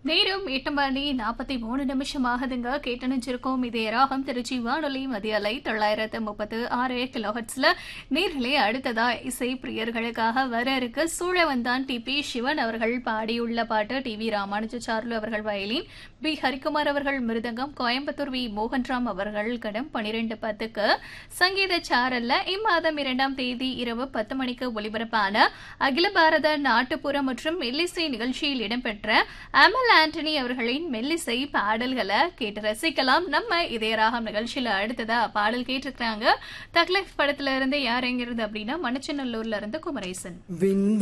நேரம் எட்டு மணி நாற்பத்தி மூணு நிமிஷம் ஆகுதுங்க கேட்டு நினைச்சிருக்கோம் இதே ராகம் திருச்சி வானொலி மதிய அலை தொள்ளாயிரத்து முப்பத்து ஆறு கிலோஹட்ஸ்ல நேர்களே அடுத்ததா இசை பிரியர்களுக்காக வர இருக்கு சூழவந்தான் டி பி சிவன் அவர்கள் பாடியுள்ள பாட்டு டி வி ராமானுஜாச்சார்லு அவர்கள் வயலின் பி ஹரிகுமார் அவர்கள் மிருதங்கம் கோயம்புத்தூர் வி மோகன்ராம் அவர்கள் கடம் பனிரெண்டு பத்துக்கு சங்கீத சாரல்ல இம்மாதம் இரண்டாம் தேதி இரவு பத்து மணிக்கு ஒலிபரப்பான அகில பாரத நாட்டுப்புற மற்றும் மெல்லிசை நிகழ்ச்சியில் இடம்பெற்ற அமல் ஆண்டனி அவர்களின் மெல்லிசை பாடல்களை கேட்டு ரசிக்கலாம் நம்ம இதய ராகம் நிகழ்ச்சியில அடுத்ததா பாடல் கேட்டிருக்காங்க தக்லைஃப் படத்துல இருந்து யார் எங்க இருந்து அப்படின்னா மணச்சநல்லூர்ல இருந்து குமரேசன் விந்த